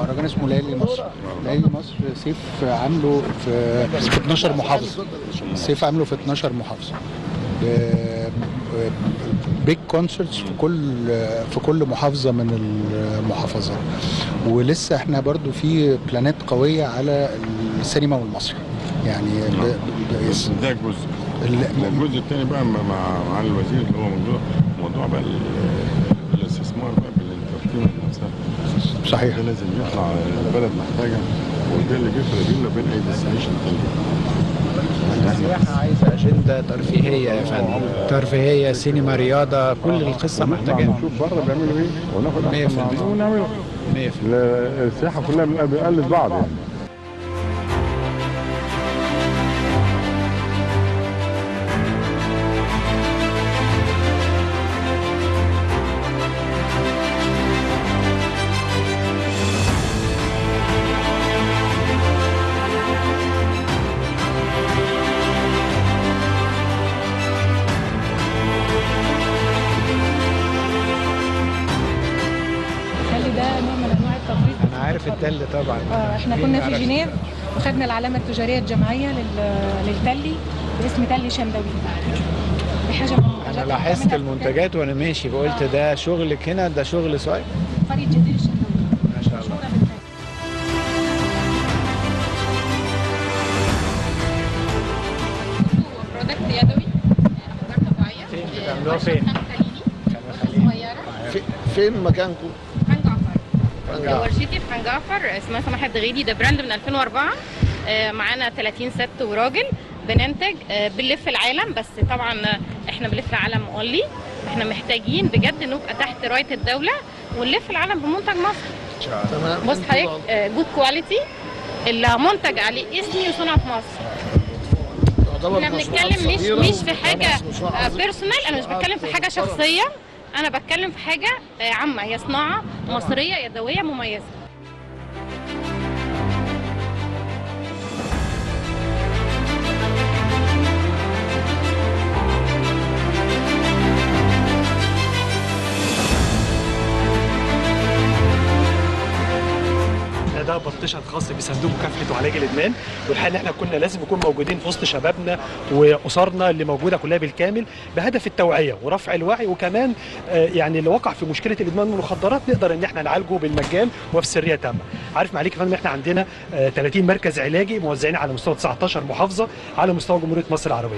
مهرجان اسمه ليالي مصر ليالي مصر سيف عامله في في 12 محافظه سيف عامله في 12 محافظه بيج كونسرتس في كل في كل محافظه من المحافظات ولسه احنا برضو في بلانات قويه على السينما والمسرح يعني ب- ب- بس ده جزء ال- الجزء الثاني بقى مع مع مع الوزير اللي هو موضوع موضوع بقى ال- الاستثمار بقى بالانترتينمنت نفسها صحيح ده لازم يطلع البلد محتاجه وده اللي بيفرق بيننا وبين اي ديستنيشن تاني السياحة عايزة أجندة ترفيهية يا فندم ترفيهية سينما رياضة كل القصة نطلع محتاجة نشوف بره بيعملوا ايه وناخد مية في أحسن المية. ما ونعمله 100% السياحه كلها بنقلد بعض يعني التل ده نوع من انواع التفريط أنا عارف التل طبعا آه، احنا مين كنا يعرف؟ في جنيف وخدنا العلامه التجاريه الجماعيه لل- للتلي باسم تلي شمدوي دي حاجه من الحاجات أنا اللي لاحظت بنعملها في المنتجات وأنا ماشي فقلت ده شغلك هنا ده شغل صاير قريه جدير الشمدوي ما شاء الله مشهوره بالتلي برودكت يدوي افكار طبيعيه فين آه، بتعملوها ورشة فين؟ خام خليلي صغيره فين مكانكم؟ خان جعفر ورشتي في خان جعفر اسمها سماحه دغيدي ده براند من 2004 آه، معانا 30 ست وراجل بننتج آه، بنلف العالم بس طبعا آه، احنا بنلف العالم اونلي احنا محتاجين بجد نبقى تحت رايه الدوله ونلف العالم بمنتج مصري تمام بص حضرتك جود كواليتي اللي منتج عليه اسمي وصنع في مصر احنا بنتكلم مش مش في حاجه بيرسونال انا مش بتكلم في حاجه شخصيه انا بتكلم في حاجه آه، عامه هي صناعه مصريه يدويه مميزه ده بارتيشن خاص بصندوق مكافحه وعلاج الادمان والحقيقه ان احنا كنا لازم نكون موجودين في وسط شبابنا واسرنا اللي موجوده كلها بالكامل بهدف التوعيه ورفع الوعي وكمان آه، يعني اللي وقع في مشكله الادمان والمخدرات نقدر ان احنا نعالجه بالمجان وفي سريه تامه. عارف معاليك يا فندم احنا عندنا آه، 30 مركز علاجي موزعين على مستوى 19 محافظه على مستوى جمهوريه مصر العربيه.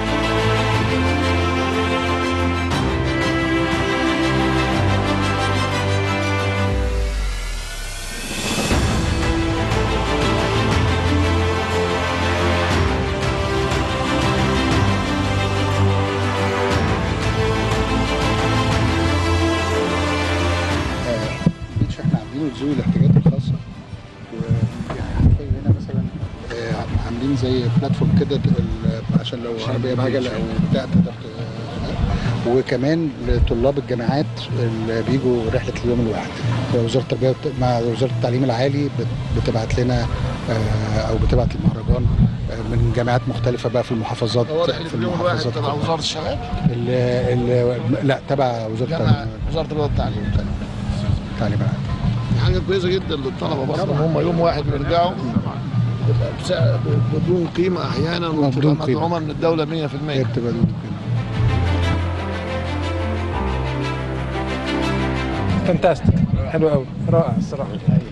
بيتش احنا عاملينه لذوي الاحتياجات الخاصه ويعني حرفيا هنا مثلا آه، عاملين زي بلاتفورم كده ال- عشان لو عربيه بعجله او بتاع تقدر ت- وكمان لطلاب الجامعات اللي بيجوا رحله اليوم الواحد وزاره التربيه بت- مع وزاره التعليم العالي بت- بتبعت لنا آه، او بتبعت المهرجان آه، من جامعات مختلفه بقى في المحافظات هو رحلة في اليوم الواحد المحافظات تبع كلها. وزارة الشباب ال ال لا تبع وزاره جامعة التعليم وزارة الرياضة والتعليم التعليم العالي دي حاجة كويسة جدا للطلبة برضه هم يوم واحد بيرجعوا بتبقى بسعر- بدون قيمة أحيانا بدون وبتبقى قيمة. مدعومة من الدولة 100% هي بتبقى دون قيمة. فانتاستيك حلو قوي رائع الصراحه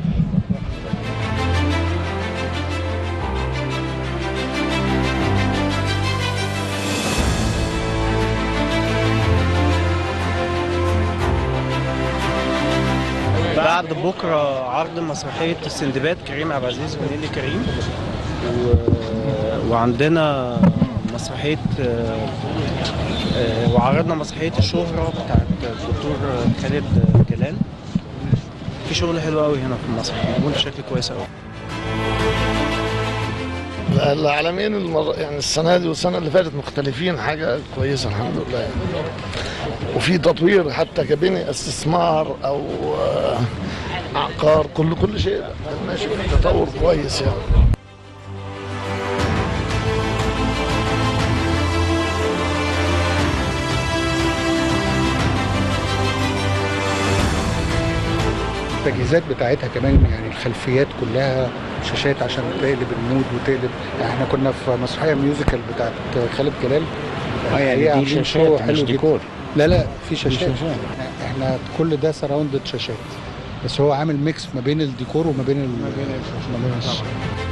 بعد بكره عرض مسرحيه السندباد كريم عبد العزيز ونيلي كريم و... وعندنا مسرحيه آه، آه، وعرضنا مسرحيه الشهره بتاعت الدكتور خالد جلال في شغل حلو قوي هنا في المسرح معمول بشكل كويس قوي العالمين المر... يعني السنة دي والسنة اللي فاتت مختلفين حاجة كويسة الحمد لله يعني. وفي تطوير حتى كبني استثمار أو آه، عقار كل كل شيء ماشي في تطور كويس يعني التجهيزات بتاعتها كمان يعني الخلفيات كلها شاشات عشان تقلب المود وتقلب يعني احنا كنا في مسرحيه ميوزيكال بتاعت خالد جلال اه يعني هي دي عاملين شاشات شو مش حلو جدا. ديكور لا لا في شاشات شاشات. احنا- احنا كل ده سراوندد شاشات بس هو عامل ميكس ما بين الديكور وما بين ما بين الشاشات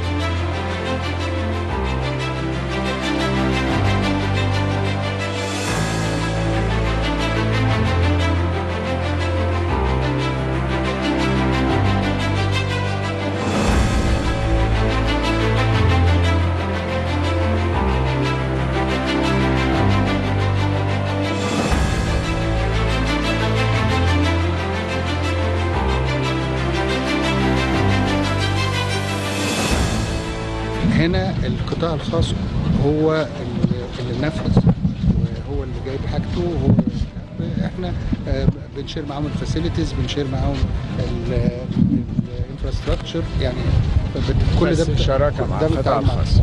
هنا القطاع الخاص هو اللي- اللي نفذ وهو اللي جايب حاجته وهو احنا آه، بنشير معاهم الفاسيلتيز بنشير معاهم الانفراستراكشر يعني بت- كل ده بس بت- شراكة مع ده القطاع بالتعاون مع الخاص.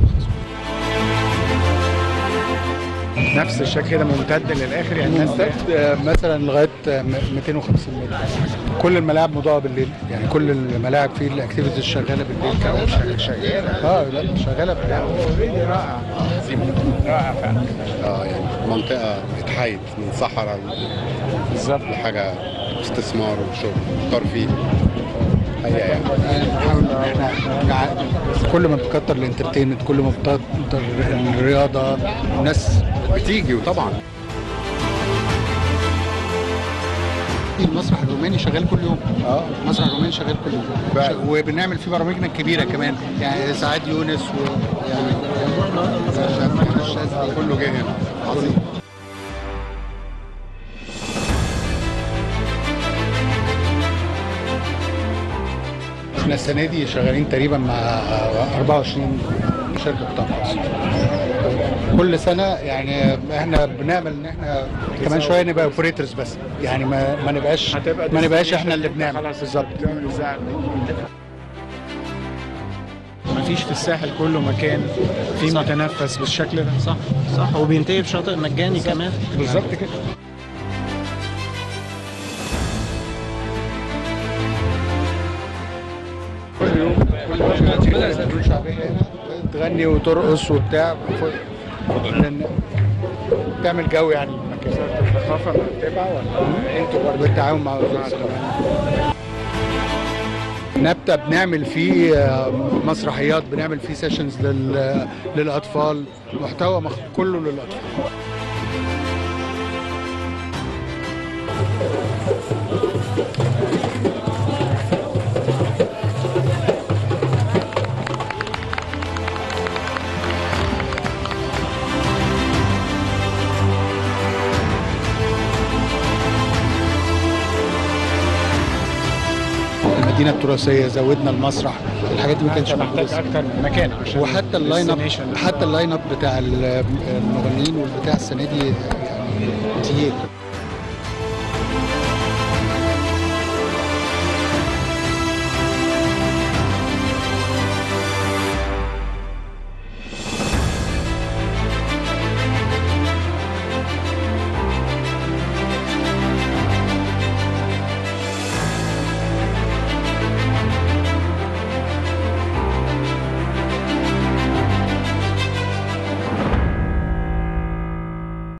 نفس الشكل كده ممتد للاخر يعني الناس ممتد آه، مثلا لغايه آه، م- 250 متر كل الملاعب مضاءه بالليل يعني كل الملاعب فيه الاكتيفيتيز شغاله بالليل كمان شغاله اه لا شغاله بالليل اوريدي رائع رائع فعلا اه يعني منطقة اتحيد من صحراء بالظبط لحاجة استثمار وشغل ترفيه حقيقة يعني نحاول ان احنا نع- كل ما بتكتر الانترتينمنت كل ما بتكتر الرياضه الناس بتيجي وطبعا المسرح الروماني شغال كل يوم اه المسرح الروماني شغال كل يوم فعلا. ش- وبنعمل فيه برامجنا الكبيره كمان يعني سعاد يونس ويعني الشاذلي كله جه هنا عظيم احنا السنه دي شغالين تقريبا مع 24 شركه قطاع خاص كل سنه يعني احنا بنعمل ان احنا كمان شويه نبقى اوبريتورز بس يعني ما ما نبقاش هتبقى ما نبقاش destination احنا اللي انت بنعمل خلاص بالظبط بتعمل إذاعة. مفيش في الساحل كله مكان فيه متنفس بالشكل ده صح صح وبينتهي بشاطئ مجاني كمان بالظبط كده كل يوم كل يوم تيجي فنون شعبيه هنا تغني وترقص وبتاع لأن تعمل جو يعني المكان الثقافة مرتبة ولا انتوا برضه بالتعاون مع وزاره الثقافه نبتة بنعمل فيه آه، مسرحيات بنعمل فيه سيشنز لل... للأطفال محتوى مخ... كله للأطفال المدينة التراثية زودنا المسرح الحاجات دي ما كانتش انت موجودة محتاج اكتر من مكان عشان وحتى اللاين اب destination. حتى اللاين اب بتاع المغنيين والبتاع السنه دي يعني تقيل